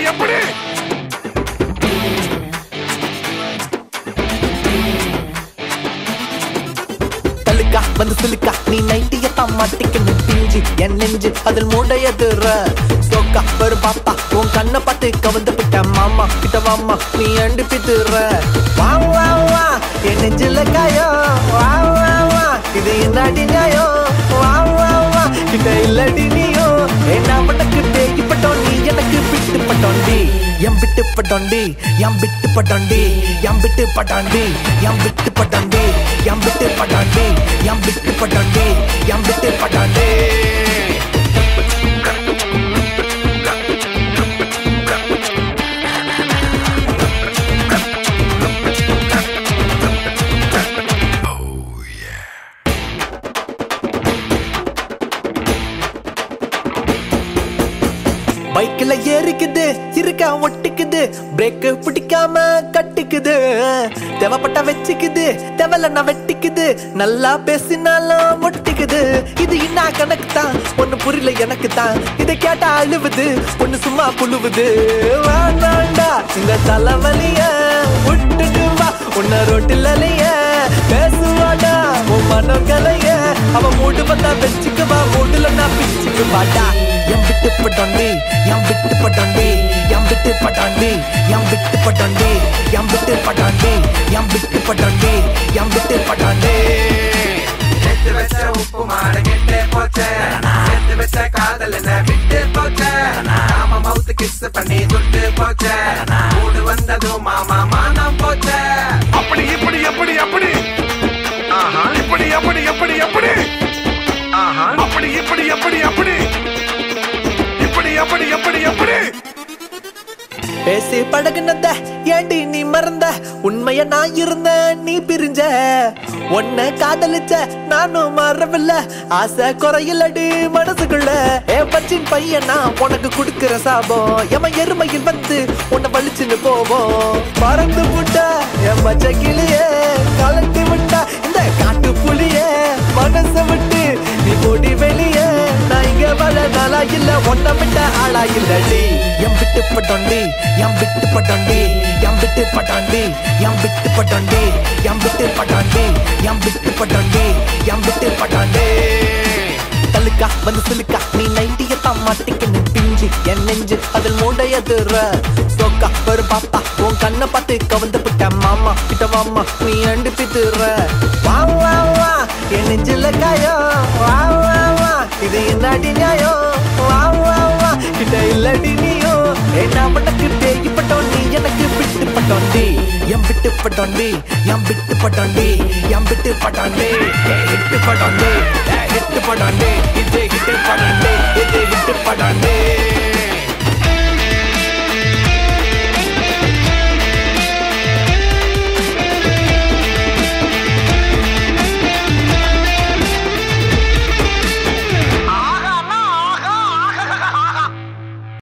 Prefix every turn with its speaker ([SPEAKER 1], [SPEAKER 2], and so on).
[SPEAKER 1] எப்படி
[SPEAKER 2] தலுக்கா வந்து சிலுக்கா நீ நைட்டியத்தான் மாட்டிக்கணும் பிஞ்சு என் நெஞ்சு அதில் மூடையதுற சோக்கா ஒரு பாப்பா உன் கண்ணை பார்த்து கவந்து விட்ட மாமா கிட்ட வாமா நீ அண்டு பித்துற வா வா வா என் நெஞ்சில காயோ வா வா வா இது என்னடி நியாயோ வா வா வா கிட்ட இல்லடி நீயோ என்ன உனக்கு தேய்ப்பட்டோம் நீ எனக்கு விட்டு பட்டோண்டி எம் விட்டு பட்டோண்டி எம் விட்டு பட்டோண்டி எம் விட்டு பட்டாண்டி எம் விட்டு பட்டாண்டி எம் விட்டு பட்டாண்டி எம் விட்டு பட்டாண்டி எம் விட்டு பட்டாண்டி பைக்ல ஏறிக்குது இருக்க ஒட்டிக்குது பிரேக் பிடிக்காம கட்டிக்குது தேவைப்பட்ட வச்சுக்குது தேவையில்ல வெட்டிக்குது நல்லா பேசினாலும் ஒட்டிக்குது இது என்ன கணக்கு தான் ஒண்ணு புரியல எனக்கு தான் இதை கேட்டா அழுவுது ஒண்ணு சும்மா புழுவுது வேண்டாண்டா இந்த தலைவலிய விட்டுட்டு வா உன்ன ரோட்டில் அலைய பேசுவாடா உன் மனம் கலைய அவ மூடு வந்தா வச்சுக்குவா மூடுல நான் பிச்சுக்கு வாடா எம் விட்டு பட்டாண்டி எம் விட்டு பட்டாண்டி எம் விட்டு பட்டாண்டி எம் விட்டு பட்டாண்டி எம் விட்டு பட்டாண்டி எம் விட்டு பட்டாண்டி எம் விட்டு பட்டாண்டி
[SPEAKER 1] சேர்த்து வச்ச உப்பு மாடு கெட்டு போச்சு சேர்த்து வச்ச காதல் என்ன விட்டு போச்சு நாம மவுத்து கிஸ் பண்ணி துட்டு போச்சு கூடு வந்ததும் மாமா மானம் போச்சு அப்படி இப்படி எப்படி எப்படி ஆஹா இப்படி எப்படி எப்படி எப்படி ஆஹா அப்படி இப்படி எப்படி எப்படி இப்படி எப்படி எப்படி எப்படி
[SPEAKER 2] பேசி பழகுனத ஏண்டி நீ மறந்த உண்மைய நான் இருந்த நீ பிரிஞ்ச உன்னை காதலிச்ச நானும் மறவில்ல ஆசை குறையிலடி மனசுக்குள்ள ஏ பச்சின் பையன் நான் உனக்கு கொடுக்கிற சாபம் எமன் எருமையில் வந்து உன்னை வலிச்சுன்னு போவோம் பறந்து விட்டா என் பச்சை கிளியே கலட்டி விட்டா இந்த காட்டு புலியே மனசை விட்டு நீ மூடி வெளியே நான் இங்க வர நாளா இல்ல ஒன்ன விட்ட ஆளா இல்லடி எம் விட்டு பட்டாண்டி எம் விட்டு பட்டாண்டி எம் விட்டு பட்டாண்டி எம் விட்டு பட்டாண்டி எம் விட்டு பட்டாண்டி எம் விட்டு பட்டாண்டி எம் விட்டு பட்டாண்டி தலுக்கா வந்து சிலுக்கா நீ நைட்டியத்தான் மாட்டிக்கணும் பிஞ்சு என் நெஞ்சு அதில் மூடையதுற சோக்கா ஒரு பாப்பா உன் கண்ணை பார்த்து கவந்து விட்ட மாமா கிட்ட வாமா நீ அண்டு பித்துற வா வா வா என் நெஞ்சில காயோ வா வா வா இது என்னடி நியாயோ வா வா வா கிட்ட இல்லடி நீயோ என்ன உனக்கு தேய்ப்பட்டோம் நீ எனக்கு விட்டு பட்டோண்டி எம் விட்டு பட்டோண்டி எம் விட்டு பட்டோண்டி எம் விட்டு பட்டாண்டி எட்டு பட்டாண்டி எட்டு பட்டாண்டி இது